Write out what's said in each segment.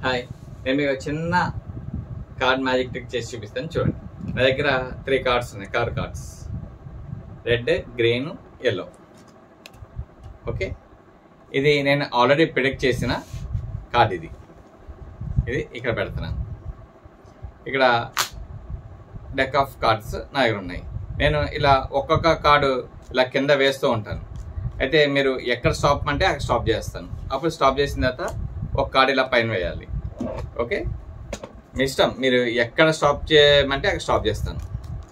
Hi నేను మీకు ఒక చిన్న కార్డ్ మ్యాజిక్ ట్రిక్ చేసి చూపిస్తాను చూడండి నా దగ్గర త్రీ కార్డ్స్ ఉన్నాయి car cards red green yellow okay ఇది నేను ఆల్రెడీ ప్రిడిక్ట్ చేసిన కార్డ్ ఇది ఇది ఇక్కడ పెడుతున్నాను ఇక్కడ డెక్ ఆఫ్ కార్డ్స్ నా దగ్గర ఉన్నాయి నేను ఇలా ఒక్కొక్క కార్డు ఇలా కింద వేస్తూ ఉంటాను అయితే మీరు ఎక్కడ స్టాప్ అంటే అక్కడ స్టాప్ చేస్తాను అప్పుడు స్టాప్ చేసిన తర్వాత ఒక కార్డు ఇలా పైన వేయాలి ఓకే మీ ఇష్టం మీరు ఎక్కడ స్టాప్ చేయమంటే అక్కడ స్టాప్ చేస్తాను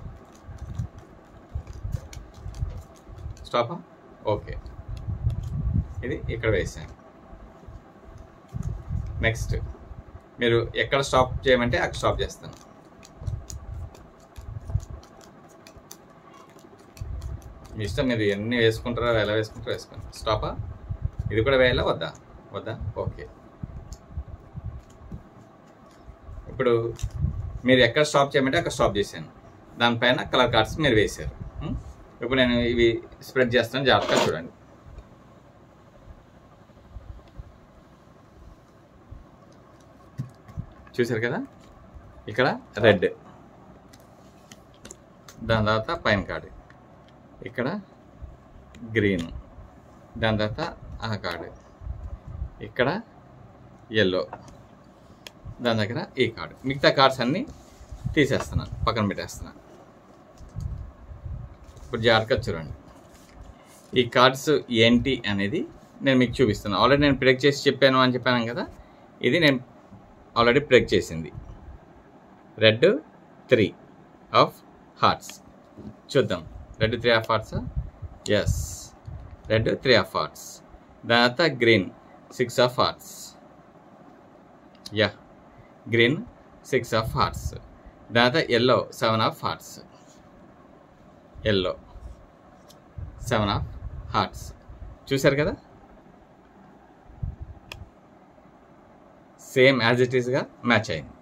స్టాపా ఓకే ఇది ఇక్కడ వేసాను నెక్స్ట్ మీరు ఎక్కడ స్టాప్ చేయమంటే అక్కడ స్టాప్ చేస్తాను మీ ఇష్టం మీరు ఎన్ని వేసుకుంటారో ఎలా వేసుకుంటారో వేసుకోండి స్టాపా ఇది కూడా వేయాలా వద్దా వద్దా ఓకే ఇప్పుడు మీరు ఎక్కడ స్టాప్ చేయమంటే అక్కడ స్టాప్ చేశాను దానిపైన కలర్ కార్డ్స్ మీరు వేశారు ఉం? ఇప్పుడు నేను ఇవి స్ప్రెడ్ చేస్తాను జాగ్రత్తగా చూడండి చూశారు కదా ఇక్కడ రెడ్ దాని తర్వాత పైన కార్డు ఇక్కడ గ్రీన్ దాని తర్వాత ఆ కార్డు ఇక్కడ ఎల్లో దాని దగ్గర ఈ కార్డు మిగతా కార్డ్స్ అన్నీ తీసేస్తున్నాను పక్కన పెట్టేస్తున్నాను ఇప్పుడు జాగ్రత్తగా చూడండి ఈ కార్డ్స్ ఏంటి అనేది నేను మీకు చూపిస్తాను ఆల్రెడీ నేను ప్రిడక్ట్ చేసి చెప్పాను అని చెప్పాను కదా ఇది నేను ఆల్రెడీ ప్రిడక్ట్ చేసింది రెడ్ త్రీ ఆఫ్ హార్ట్స్ చూద్దాం red three of hearts yes red three of hearts దాని తర్వాత green six of hearts ya green six of hearts దాని తర్వాత yellow seven of hearts yellow seven of hearts చూశారు కదా same as it ఈస్గా match అయింది